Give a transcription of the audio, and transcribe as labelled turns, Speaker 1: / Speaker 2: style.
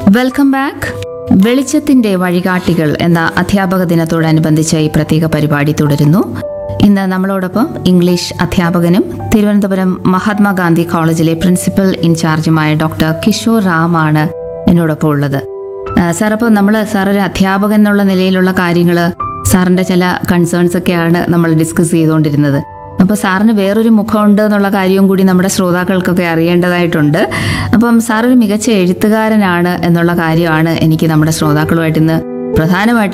Speaker 1: welcome back വെളിച്ചത്തിന്റെ വഴികാട്ടികൾ എന്ന അധ്യാപക ദിനത്തോടനുബന്ധിച്ച ഈ പ്രത്യേക പരിപാടി തുടരുന്നു ഇന്ന് നമ്മളോടൊപ്പം ഇംഗ്ലീഷ് അധ്യാപകനും തിരുവനന്തപുരം മഹാത്മാഗാന്ധി കോളേജിലെ പ്രിൻസിപ്പൽ ഇൻചാർജുമായ ഡോക്ടർ കിഷോർ റാം ആണ് എന്നോടൊപ്പം ഉള്ളത് ആ, സാർ അപ്പോൾ നമ്മൾ സാർ ഒരു അധ്യാപകൻ എന്നുള്ള നിലയിലുള്ള കാര്യങ്ങൾ സാറിന്റെ ചില കൺസേൺസ് ഒക്കെയാണ് നമ്മൾ ഡിസ്കസ് ചെയ്തുകൊണ്ടിരുന്നത് അപ്പോൾ സാറിന് വേറൊരു മുഖമുണ്ട് എന്നുള്ള കാര്യവും കൂടി നമ്മുടെ ശ്രോതാക്കൾക്കൊക്കെ അറിയേണ്ടതായിട്ടുണ്ട് അപ്പം സാർ ഒരു മികച്ച എഴുത്തുകാരനാണ് എന്നുള്ള കാര്യമാണ് എനിക്ക് നമ്മുടെ ശ്രോതാക്കളുമായിട്ട് ഇന്ന് പ്രധാനമായിട്ടും